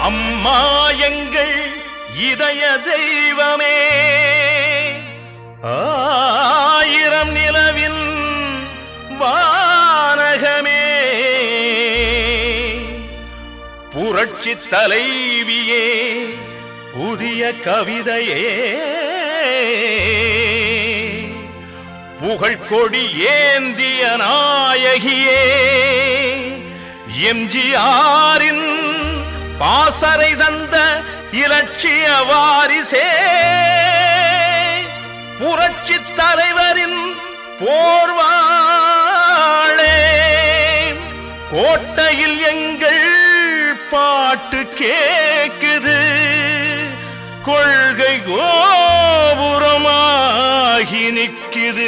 அம்மா எங்கள் இதய தெய்வமே ஆயிரம் நிலவின் வானகமே புரட்சி தலைவியே புதிய கவிதையே புகழ் கொடி ஏந்திய நாயகியே எம்ஜிஆரின் பாசறை தந்த இலட்சிய வாரிசே புரட்சி தலைவரின் போர்வாளே கோட்டையில் எங்கள் பாட்டு கேக்குது கொள்கை கோபுரமாகி நிக்குது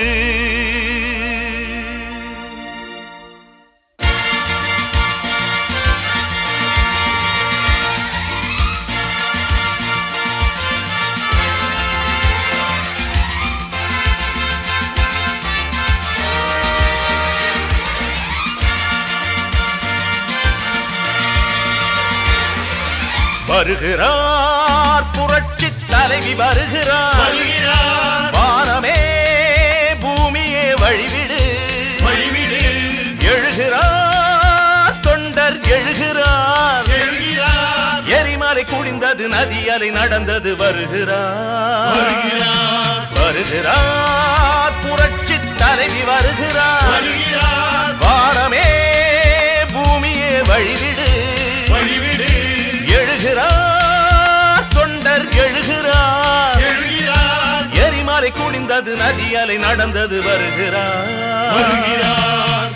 வருகிறார் புரட்சி தலைவி வருகிறார் வருகிறார். வானமே பூமியே வழிவிடு வழிவிடு எழுகிறார் தொண்டர் எழுகிறார் எழுகிறார் எரிமலை குடிந்தது நதி அலை நடந்தது வருகிறார் வருகிறார். வருகிறார் புரட்சி தலைவி வருகிறார் வருகிறார் வானமே பூமியே வழிவிடு வழிவிடு எழுகிறார் தொண்டர் எழுகிறார் எழுகிறார் எரிமலை குடிந்தது நதி அலை நடந்தது வருகிறார் வருகிறார்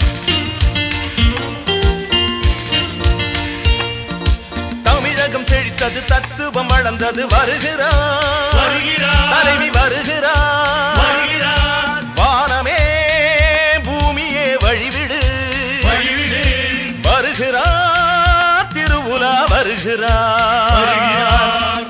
தமிழகம் செழித்தது தத்துவம் வளர்ந்தது வருகிறார் வருகிறார். தலைவி வருகிறார் வருகிறார் வானமே பூமியே வழிவிடு வழிவிடு வருகிறார் திருவுலா வருகிறார் வருகிறார்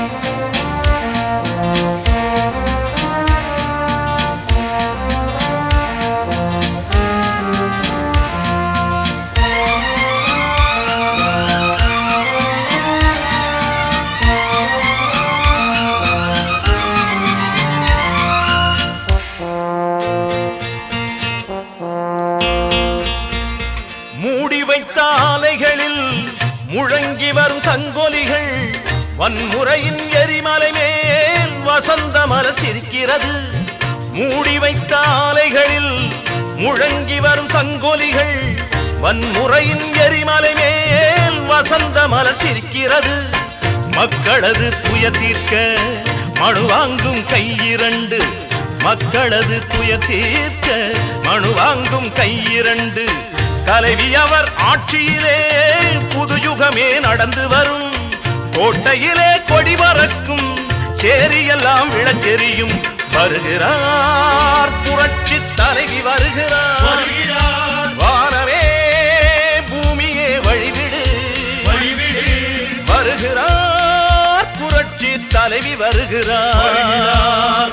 மூடி வைத்த ஆலைகளில் முழங்கி வரும் சங்கொலிகள் வன்முறையின் எரிமலை மேல் வசந்த மலர் சிரிக்கிறது மூடி வைத்த ஆலைகளில் முழங்கி வரும் சங்கொலிகள் வன்முறையின் எரிமலை மேல் வசந்த மலர் சிரிக்கிறது மக்களது துய தீர்க்க மனு வாங்கும் கையிரண்டு மக்களது துய தீர்க்க மனு வாங்கும் கையிரண்டு தலைவி அவர் ஆட்சியிலே புது யுகமே நடந்து வரும் கோட்டையிலே கொடி பறக்கும் சேரியெல்லாம் விளக்கெரியும் வருகிறார் புரட்சி தலைவி வருகிறார் வருகிறார் வானமே பூமியே வழிவிடு வழிவிடு வருகிறார் புரட்சி தலைவி வருகிறார் வருகிறார்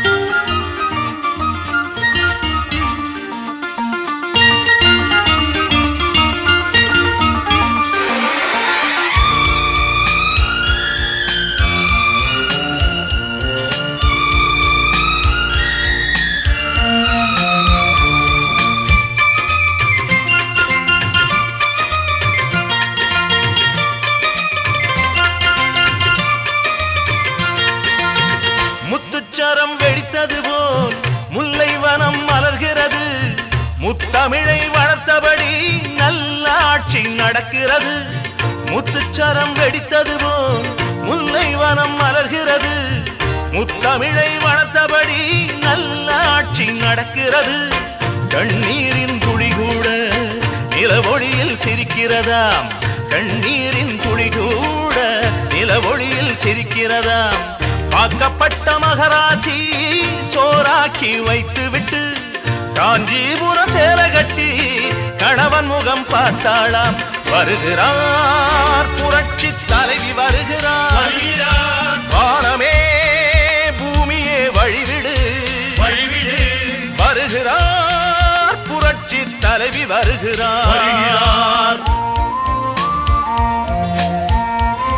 முத்துச்சரம் வெடித்தது போல் முல்லை வனம் மலர்கிறது முத்தமிழை வளர்த்தபடி நல்ல ஆட்சி நடக்கிறது முத்துச்சரம் வெடித்தது போல் முல்லை வனம் மலர்கிறது முத்தமிழை வளர்த்தபடி நல்ல ஆட்சி நடக்கிறது கண்ணீரின் துளி கூட நிலவொளியில் சிரிக்கிறதாம் கண்ணீரின் துளி கூட நிலவொளியில் சிரிக்கிறதாம் காக்கப்பட்ட மகராட்சி சோறாக்கி வைத்து விட்டு காஞ்சிபுர சேலை கட்டி கணவன் முகம் பார்த்தாளாம் வருகிறார் புரட்சி தலைவி வருகிறார் வருகிறார் வானமே பூமியே வழிவிடு வழிவிடு வருகிறார் புரட்சி தலைவி வருகிறார் வருகிறார்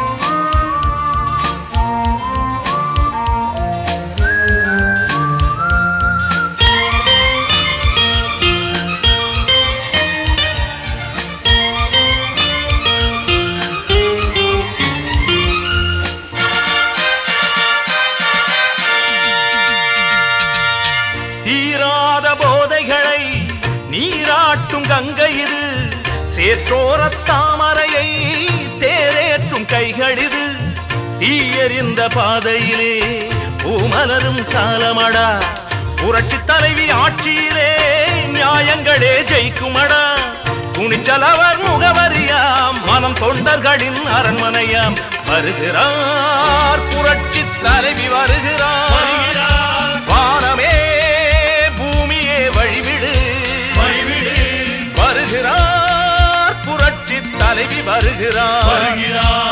இந்த பாதையிலே பூமலரும் காலமடா புரட்சி தலைவி ஆட்சியிலே நியாயங்களே ஜெயிக்குமடா துணிச்சலவர் முகவரியாம் மனம் தொண்டர்களின் அரண்மனையாம் வருகிறார் புரட்சி தலைவி வருகிறார் வருகிறார். வானமே பூமியே வழிவிடு வழிவிடு வருகிறார் புரட்சி தலைவி வருகிறார் வருகிறார்